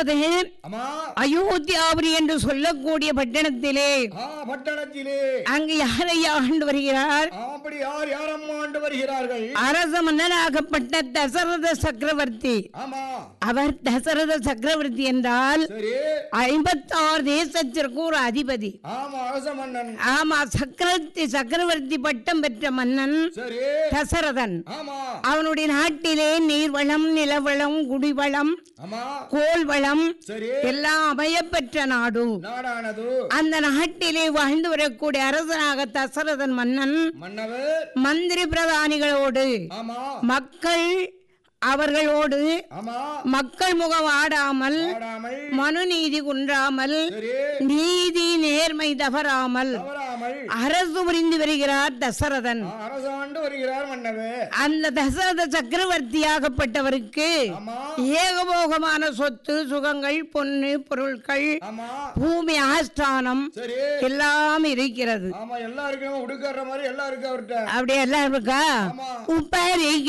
அதாவது ஆமா அயோத்தியாபுரி என்று சொல்லக்கூடிய பட்டணத்திலே ஆ பட்டணத்திலே அங்கு யாரை ஆண்டு வருகிறார் அப்படி யார் யாரம்மா ஆண்டு வருகிறார்கள் அரச மன்னனாகப்பட்ட தசரத சக்கரவர்த்தி ஆமா அவர் தசரத சக்கரவர்த்தி என்றால் சரி ஐம்பத்தாறு தேசத்திற்கு ஒரு அதிபதி ஆமா அரச மன்னன் ஆமா சக்கரவர்த்தி சக்கரவர்த்தி பட்டம் பெற்ற மன்னன் சரி தசரதன் ஆமா அவனுடைய நாட்டிலே நீர்வளம் நிலவளம் குடிவளம் ஆமா கோல் வளம் சரி எல்லாம் அமையப்பெற்ற நாடு நாடானது அந்த நாட்டிலே வாழ்ந்து வரக்கூடிய அரசனாக தசரதன் மன்னன் மன்னவர் மந்திரி பிரதானிகளோடு ஆமா மக்கள் அவர்களோடு ஆமா மக்கள் முகம் ஆடாமல் ஆடாமல் மனுநீதி குன்றாமல் சரி நீதி நேர்மை தவறாமல் தவறாமல் அரசு புரிந்து வருகிறார் தசரதன் ஆ, அரசாண்டு வருகிறார் மன்னவர் அந்த தசரத சக்கரவர்த்தியாகப்பட்டவருக்கு ஆமா ஏகபோகமான சொத்து சுகங்கள் பொன்னு பொருட்கள் ஆமா பூமி ஆஸ்தானம் சரி எல்லாம் இருக்கிறது ஆமா எல்லாம் இருக்கு உடுக்கற மாதிரி எல்லாம் இருக்கு அவர்கிட்ட அப்படி எல்லாம் இருக்கா ஆமா உப்பரிக்க